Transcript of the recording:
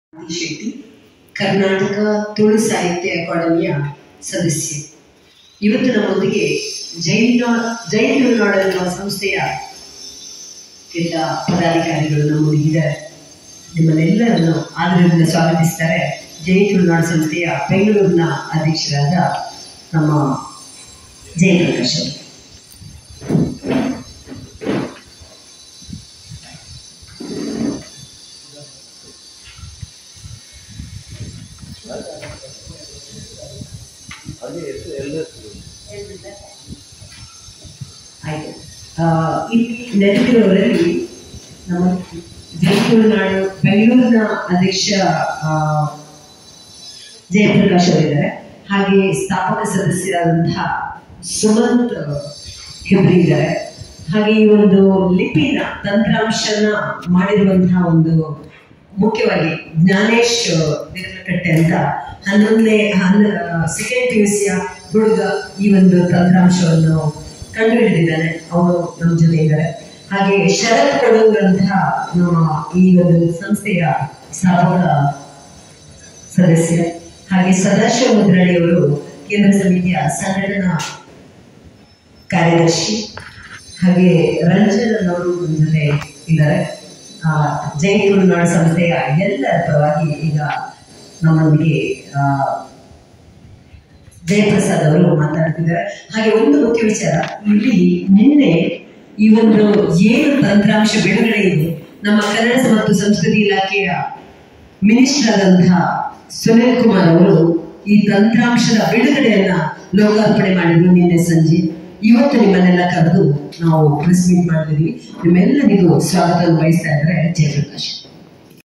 ಶೆಟ್ಟಿ ಕರ್ನಾಟಕ ತುಳು ಸಾಹಿತ್ಯ ಅಕಾಡೆಮಿಯ ಸದಸ್ಯ ಇವತ್ತು ನಮ್ಮೊಂದಿಗೆ ಜೈನ ಜೈನ ತುಳುನಾಡು ಸಂಸ್ಥೆಯ ಎಲ್ಲ ಪದಾಧಿಕಾರಿಗಳು ನಮ್ಮೊಂದಿಗಿದ್ದಾರೆ ನಿಮ್ಮನ್ನೆಲ್ಲರನ್ನು ಆದರದಿಂದ ಸ್ವಾಗತಿಸ್ತಾರೆ ಜೈ ತುಳುನಾಡು ಸಂಸ್ಥೆಯ ಬೆಂಗಳೂರಿನ ಅಧ್ಯಕ್ಷರಾದ ನಮ್ಮ ಜಯಪ್ರಕಾಶ್ ಅವರು ಆಯ್ತು ಆ, ಇಲ್ಲಿ ನೆನಪಿರುವವರಲ್ಲಿ ನಮ್ಮ ಜಯಪುರನಾಡು ಬೆಂಗಳೂರಿನ ಅಧ್ಯಕ್ಷ ಆ, ಜಯಪ್ರಕಾಶ್ ಅವರಿದ್ದಾರೆ ಹಾಗೆ ಸ್ಥಾಪಕ ಸದಸ್ಯರಾದಂತಹ ಸುಮಂತ್ ಹೆಬ್ರಿ ಇದ್ದಾರೆ ಹಾಗೆ ಈ ಒಂದು ಲಿಪಿನ ತಂತ್ರಾಂಶನ ಮಾಡಿರುವಂತಹ ಒಂದು ಮುಖ್ಯವಾಗಿ ಜ್ಞಾನೇಶ್ ದೇವರಕಟ್ಟೆ ಅಂತ ಹನ್ನೊಂದನೇ ಹನ್ನ ಸೆಕೆಂಡ್ ಪಿ ಯು ಸಿಯ ಹುಡುಗ ಈ ಒಂದು ತಂತ್ರಾಂಶವನ್ನು ಕಂಡುಹಿಡಿದಿದ್ದಾನೆ ಅವನು ನಮ್ಮ ಜೊತೆ ಇದ್ದಾರೆ ಹಾಗೆ ಶರತ್ ಕೊಡೂರಂತಹ ನಮ್ಮ ಈ ಒಂದು ಸಂಸ್ಥೆಯ ಸ್ಥಾಪಕ ಸದಸ್ಯ ಹಾಗೆ ಸದಾಶಿವ ಮುದ್ರಳ್ಳಿ ಅವರು ಕೇಂದ್ರ ಸಮಿತಿಯ ಸಂಘಟನಾ ಕಾರ್ಯದರ್ಶಿ ಹಾಗೆ ರಂಜನ್ ಅವರು ನಮ್ಮ ಜೊತೆ ಇದ್ದಾರೆ ಆ, ಜೈ ತುಳುನಾಡು ಸಂಸ್ಥೆಯ ಎಲ್ಲರ ಪರವಾಗಿ ಈಗ ನಮ್ಮೊಂದಿಗೆ ಆ, ಜಯಪ್ರಸಾದ್ ಅವರು ಮಾತಾಡ್ತಿದ್ದಾರೆ ಹಾಗೆ ಒಂದು ಮುಖ್ಯ ವಿಚಾರ ಇಲ್ಲಿ ನಿನ್ನೆ ಈ ಒಂದು ಏನು ತಂತ್ರಾಂಶ ಬಿಡುಗಡೆ ಇದೆ ನಮ್ಮ ಕನ್ನಡ ಮತ್ತು ಸಂಸ್ಕೃತಿ ಇಲಾಖೆಯ ಮಿನಿಸ್ಟರ್ ಆದಂತಹ ಸುನಿಲ್ ಕುಮಾರ್ ಅವರು ಈ ತಂತ್ರಾಂಶದ ಬಿಡುಗಡೆಯನ್ನ ಲೋಕಾರ್ಪಣೆ ಮಾಡಿದ್ರು ನಿನ್ನೆ ಸಂಜೆ ಇವತ್ತು ನಿಮ್ಮನ್ನೆಲ್ಲ ಕರೆದು ನಾವು ಪ್ರೆಸ್ ಮೀಟ್ ಮಾಡಿದ್ವಿ ನಿಮ್ಮೆಲ್ಲರಿಗೂ ಸ್ವಾಗತ ವಹಿಸ್ತಾ ಇದ್ದಾರೆ ಜಯಪ್ರಕಾಶ್